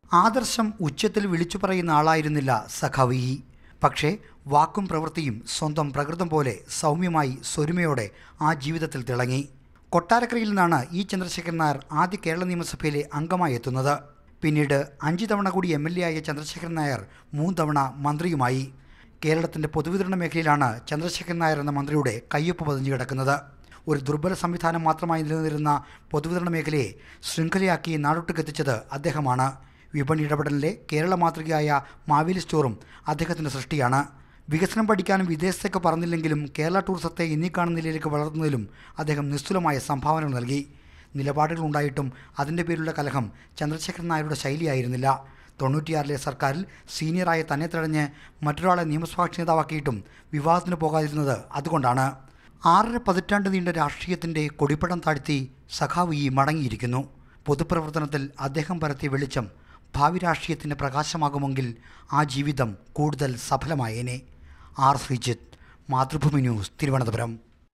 ആദർശം ഉച്ചത്തിൽ വിളിച്ചു പറയുന്ന ആളായിരുന്നില്ല സഖാവി പക്ഷേ വാക്കും പ്രവൃത്തിയും സ്വന്തം പ്രകൃതം പോലെ സൗമ്യമായി സ്വരുമയോടെ ആ ജീവിതത്തിൽ തിളങ്ങി കൊട്ടാരക്കരയിൽ നിന്നാണ് ഇ ചന്ദ്രശേഖരൻ നായർ ആദ്യ കേരള നിയമസഭയിലെ അംഗമായി എത്തുന്നത് പിന്നീട് അഞ്ച് തവണ കൂടി എം എൽ എ ആയ ചന്ദ്രശേഖരൻ നായർ മൂന്ന് തവണ മന്ത്രിയുമായി കേരളത്തിൻ്റെ പൊതുവിതരണ മേഖലയിലാണ് ചന്ദ്രശേഖരൻ നായർ എന്ന മന്ത്രിയുടെ കയ്യൊപ്പ് പതിഞ്ഞു കിടക്കുന്നത് ഒരു ദുർബല സംവിധാനം മാത്രമായി നിലനിന്നിരുന്ന പൊതുവിതരണ മേഖലയെ ശൃംഖലയാക്കി നാടൊട്ടുക്കെത്തിച്ചത് അദ്ദേഹമാണ് വിപണി ഇടപെടലിലെ കേരള മാതൃകയായ മാവേലി സ്റ്റോറും അദ്ദേഹത്തിൻ്റെ സൃഷ്ടിയാണ് വികസനം പഠിക്കാനും വിദേശത്തേക്ക് പറഞ്ഞില്ലെങ്കിലും കേരള ടൂറിസത്തെ ഇന്നീ കാണുന്ന നിലയിലേക്ക് വളർത്തുന്നതിലും അദ്ദേഹം നിസ്തുലമായ സംഭാവനകൾ നൽകി നിലപാടുകൾ ഉണ്ടായിട്ടും അതിൻ്റെ പേരിലുള്ള കലഹം ചന്ദ്രശേഖരൻ നായരുടെ ശൈലിയായിരുന്നില്ല തൊണ്ണൂറ്റിയാറിലെ സർക്കാരിൽ സീനിയറായ തന്നെ തടഞ്ഞ് മറ്റൊരാളെ നിയമസഭാ നേതാവാക്കിയിട്ടും വിവാദത്തിന് പോകാതിരുന്നത് അതുകൊണ്ടാണ് ആറര പതിറ്റാണ്ട് നീണ്ട രാഷ്ട്രീയത്തിൻ്റെ കൊടിപ്പടം താഴ്ത്തി സഖാവ് ഈ മടങ്ങിയിരിക്കുന്നു പൊതുപ്രവർത്തനത്തിൽ അദ്ദേഹം പരത്തിയ വെളിച്ചം ഭാവി രാഷ്ട്രീയത്തിന് പ്രകാശമാകുമെങ്കിൽ ആ ജീവിതം കൂടുതൽ സഫലമായേനെ ആർ ശ്രീജിത്ത് മാതൃഭൂമി ന്യൂസ് തിരുവനന്തപുരം